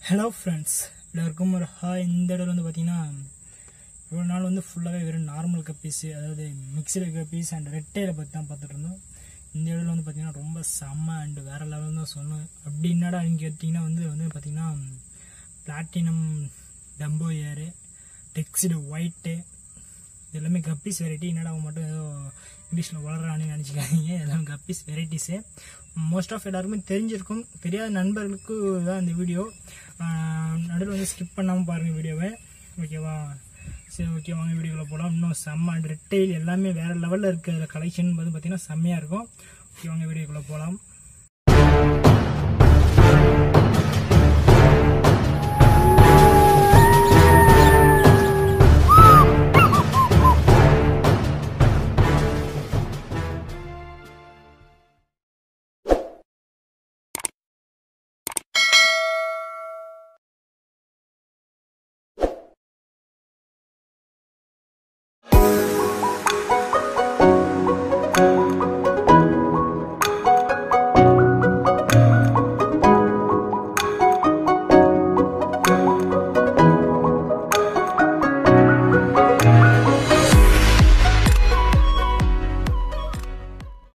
hello friends எல்லாருக்கும் ஒரு hi இந்த இடத்துல வந்து பார்த்தீங்கன்னா இவ்வளோ நாள் வந்து ஃபுல்லாகவே வெறும் நார்மல் கப்பீஸு அதாவது மிக்சடு கப்பீஸ் அண்ட் ரெட்டையில் பற்றி தான் பார்த்துட்டு இருந்தோம் இந்த இடத்துல வந்து பார்த்தீங்கன்னா ரொம்ப செம்ம அண்ட் வேறு லெவல் தான் சொன்னோம் அப்படி என்னடா நீங்கள் கேட்டிங்கன்னா வந்து வந்து பார்த்தீங்கன்னா platinum dumbo ear tuxedo white இது எல்லாமே கப்பீஸ் வெரைட்டி என்னடா அவன் மட்டும் ஏதோ இங்கிலீஷில் வளர்றான்னு நினச்சிக்காதீங்க எல்லாமே கப்பீஸ் வெரைட்டிஸு மோஸ்ட் ஆஃப் எல்லாருக்குமே தெரிஞ்சிருக்கும் தெரியாத நண்பர்களுக்கு தான் இந்த வீடியோ நடுவில் வந்து ஸ்கிப் பண்ணாமல் பாருங்கள் வீடியோவை ஓகேவா சரி ஓகே வாங்க வீடியோவில் போகலாம் இன்னும் செம்ம ரெட்டைல் எல்லாமே வேறு லெவலில் இருக்க கலெக்ஷன் வந்து பார்த்திங்கன்னா செம்மையாக இருக்கும் ஓகே வாங்க வீடியோக்குள்ளே போகலாம்